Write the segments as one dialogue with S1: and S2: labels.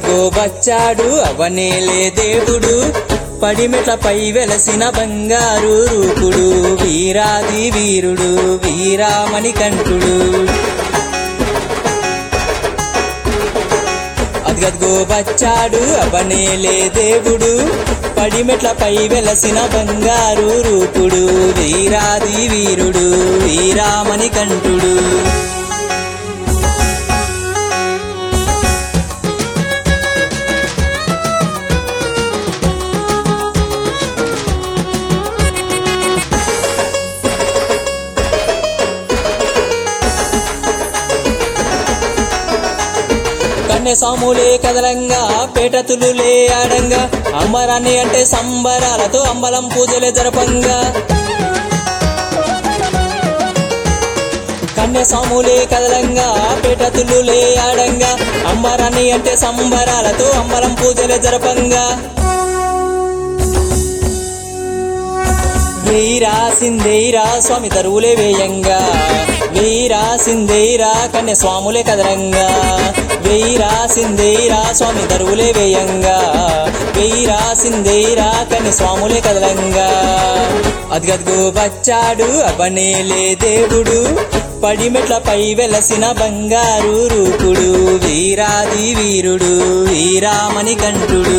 S1: అదిగదిగో వచ్చాడు అవనేలే దేవుడు పడిమెట్లపై వెలసిన బంగారు రూపుడు వీరాది వీరుడు వీరామణి కంఠుడు అదిగదిగో వచ్చాడు అవనేలే దేవుడు పడిమెట్లపై వెలసిన బంగారు రూపుడు వీరాది వీరుడు వీరామణి కంఠుడు కన్నె సాములే కదలంగా పేటతులులే ఆడంగా అంబరాన్ని అంటే సంబరాలతో అంబలం పూజలే జరపంగా కన్నె సాములే కదలంగా పేటతులులే ఆడంగా అంబరాన్ని అంటే సంబరాలతో అంబలం పూజలే జరపంగా వేయిరా సిందేయిరా స్వామి తరువులే వేయంగా వేయిరా సిందేయిరా కన్య స్వాములే కదరంగా వేయిరా సిందేయిరా స్వామి తరువులే వేయంగా వేయిరా సిందేయిరా కన్య స్వాములే కదలంగా అదిగదిగో వచ్చాడు అబనేలే దేవుడు పడిమెట్లపై వెలసిన బంగారు రూపుడు వీరాది వీరుడు వీరామణి కంఠుడు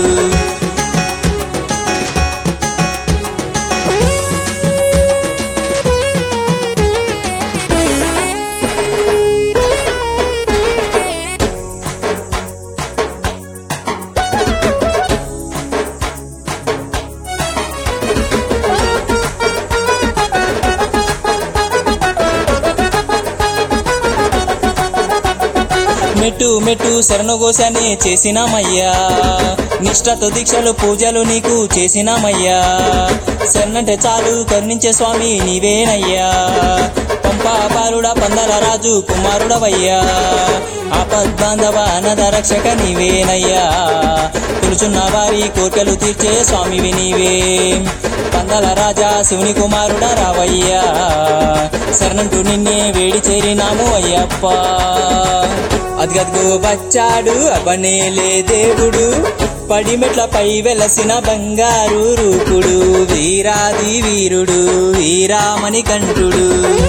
S1: మెట్టు మెట్టు శరణుగోశాన్ని చేసినామయ్యా నిష్ఠతో దీక్షలు పూజలు నీకు చేసినామయ్యా శరణంటే చాలు కరుణించే స్వామి నీవేనయ్యా పంపా పారుడ పందల రాజు కుమారుడవయ్యా ఆపద్బాంధవ అన్నద రక్షక నీవేనయ్యా పిలుచున్న వారి కోర్కెలు తీర్చే స్వామివి నీవే పందల రాజా శివుని కుమారుడ రావయ్యా శరణంటూ నిన్నే వేడి చేరినాము అయ్యప్ప అదిగదిగో వచ్చాడు అబనేలే దేవుడు పడిమెట్లపై వెలసిన బంగారు రూపుడు వీరాది వీరుడు వీరామణి కంఠుడు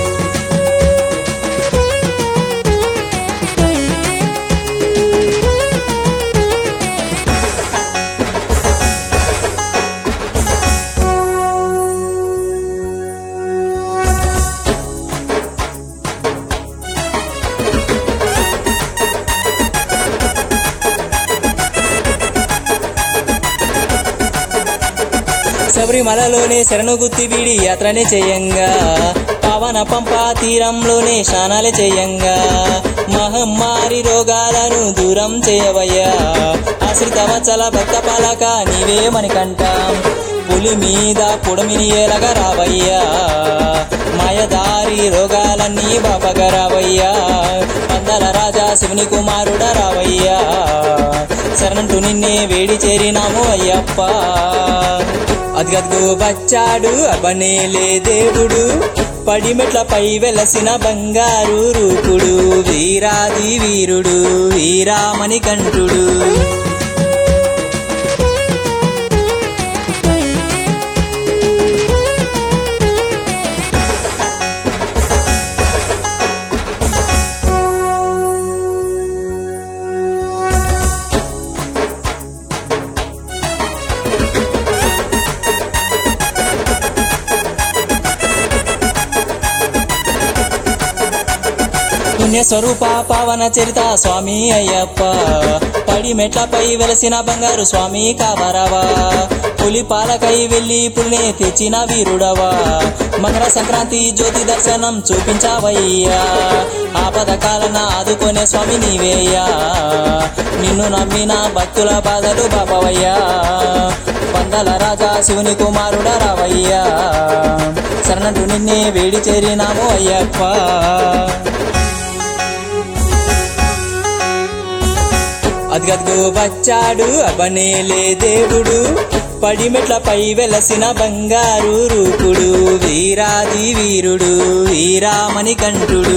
S1: శబరిమలలోనే శరణు గుత్తి వీడి యాత్రనే చేయంగా పవన పంపా తీరంలోనే స్నానాలే చేయంగా మహమ్మారి రోగాలను దూరం చేయవయ్యా ఆశ్రిత వత్సల భక్త పాలక నీవే మణికంఠం పులి మీద పుడమిని ఏలగా రావయ్యా మాయదారి రోగాలన్నీ బాపగా రావయ్యా పందల రాజా శివుని కుమారుడ రావయ్యా శరణంటూ నిన్నే వేడి చేరినాము అయ్యప్ప అదిగదిగో వచ్చాడు అబనేలే దేవుడు పడిమెట్లపై వెలసిన బంగారు రూపుడు వీరాది వీరుడు వీరామణి కంఠుడు పుణ్యస్వరూప పావన చరిత స్వామి అయ్యప్ప పడి మెట్లపై వెలసిన బంగారు స్వామి కావరావా పులి పాలకై వెళ్ళి పులినే తెచ్చిన వీరుడవా మకర సంక్రాంతి జ్యోతి దర్శనం చూపించావయ్యా ఆపద కాలన ఆదుకునే స్వామి నీవేయ్యా నిన్ను నమ్మిన భక్తుల బాధలు బాపవయ్యా పందల రాజా శివుని కుమారుడ రావయ్యా శరణు నిన్నే వేడి చేరినాము అయ్యప్ప అదిగదిగో వచ్చాడు అబనేలే దేవుడు పడిమెట్లపై వెలసిన బంగారు రూపుడు వీరాది వీరుడు వీరామణి కంఠుడు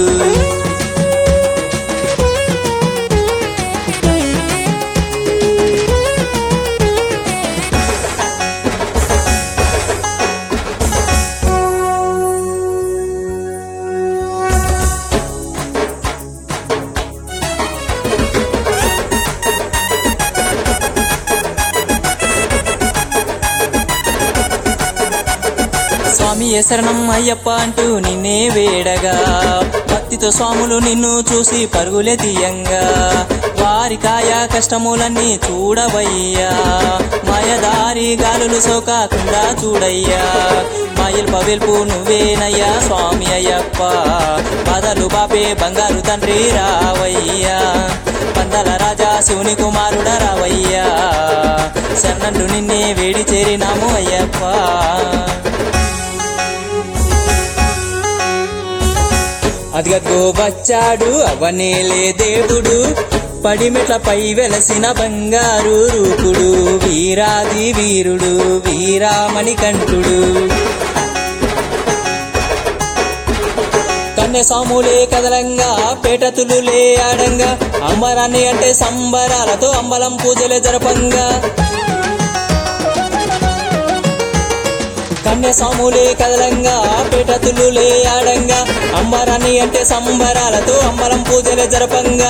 S1: స్వామి శరణం అయ్యప్ప అంటూ నిన్నే వేడగా భక్తితో స్వాములు నిన్ను చూసి పరుగులే తీయంగా వారి కాయ కష్టములన్నీ చూడవయ్యా మాయదారి గాలులు సోకాకుండా చూడయ్యా మాయల్ పవెల్పు నువ్వేనయ్యా స్వామి అయ్యప్ప బాధలు బాపే బంగారు తండ్రి రావయ్యా పందల రాజా శివుని కుమారుడ రావయ్యా శరణండు నిన్నే వేడి చేరినాము అయ్యప్ప అదిగో వచ్చాడు అవనేలే దేవుడు పడిమెట్లపై వెలసిన బంగారు రూపుడు వీరాది వీరుడు వీరామణి కంఠుడు కన్నె సాములే కదలంగా పేటతులులే ఆడంగా అంబరాన్ని అంటే సంబరాలతో అంబలం పూజలే జరపంగా కన్య సాములే కదలంగా పేటతులులే ఆడంగా అంబరాన్ని అంటే సంబరాలతో అంబరం పూజలే జరపంగా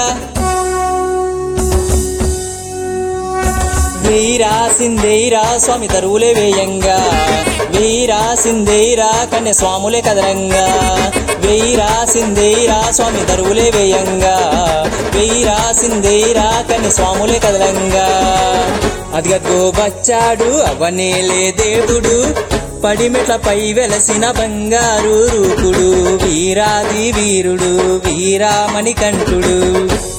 S1: వీరా సిందేరా స్వామి తరువులే వేయంగా వీరా సిందేరా కన్య స్వాములే కదలంగా వీరా సిందేరా స్వామి తరువులే వేయంగా వీరా సిందేరా కన్య స్వాములే కదలంగా అదిగో వచ్చాడు అవనేలే దేవుడు పడిమెట్లపై వెలసిన బంగారు రూపుడు వీరాది వీరుడు వీరామణి కంఠుడు